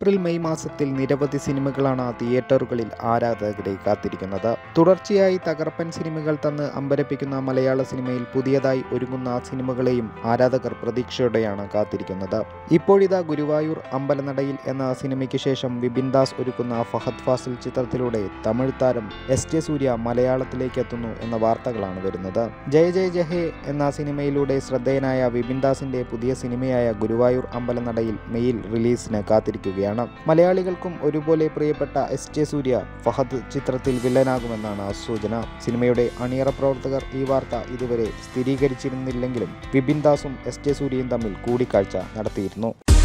April May മാസത്തിൽ നിരവധി സിനിമകളാണ് തിയേറ്ററുകളിൽ ആരാധകരെ കാത്തിരിക്കുന്നത് തുടർച്ചയായി തകർപ്പൻ സിനിമകൾ തന്ന് അമ്പരപ്പിക്കുന്ന മലയാള സിനിമയിൽ പുതിയതായി ഒരുങ്ങുന്ന സിനിമകളെയും ആരാധകർ പ്രതീക്ഷയോടെയാണ് കാത്തിരിക്കുന്നത് ഇപ്പോഴിതാ ഗുരുവായൂർ അമ്പലനടയിൽ എന്ന സിനിമയ്ക്ക് ശേഷം വിപിൻ ദാസ് ഒരുക്കുന്ന ഫഹദ് ഫാസിൽ ചിത്രത്തിലൂടെ തമിഴ് താരം എസ് ജെ സൂര്യ മലയാളത്തിലേക്ക് എത്തുന്നു എന്ന വാർത്തകളാണ് വരുന്നത് ജയ ജയ ജഹേ എന്ന സിനിമയിലൂടെ ശ്രദ്ധേയനായ വിപിൻ ദാസിന്റെ പുതിയ സിനിമയായ ഗുരുവായൂർ അമ്പലനടയിൽ മെയിൽ റിലീസിന് കാത്തിരിക്കുകയാണ് മലയാളികൾക്കും ഒരുപോലെ പ്രിയപ്പെട്ട എസ് ജെ സൂര്യ ഫഹദ് ചിത്രത്തിൽ വില്ലനാകുമെന്നാണ് സൂചന സിനിമയുടെ അണിയറ പ്രവർത്തകർ ഈ വാർത്ത ഇതുവരെ സ്ഥിരീകരിച്ചിരുന്നില്ലെങ്കിലും വിപിൻ ദാസും എസ് ജെ സൂര്യയും തമ്മിൽ കൂടിക്കാഴ്ച നടത്തിയിരുന്നു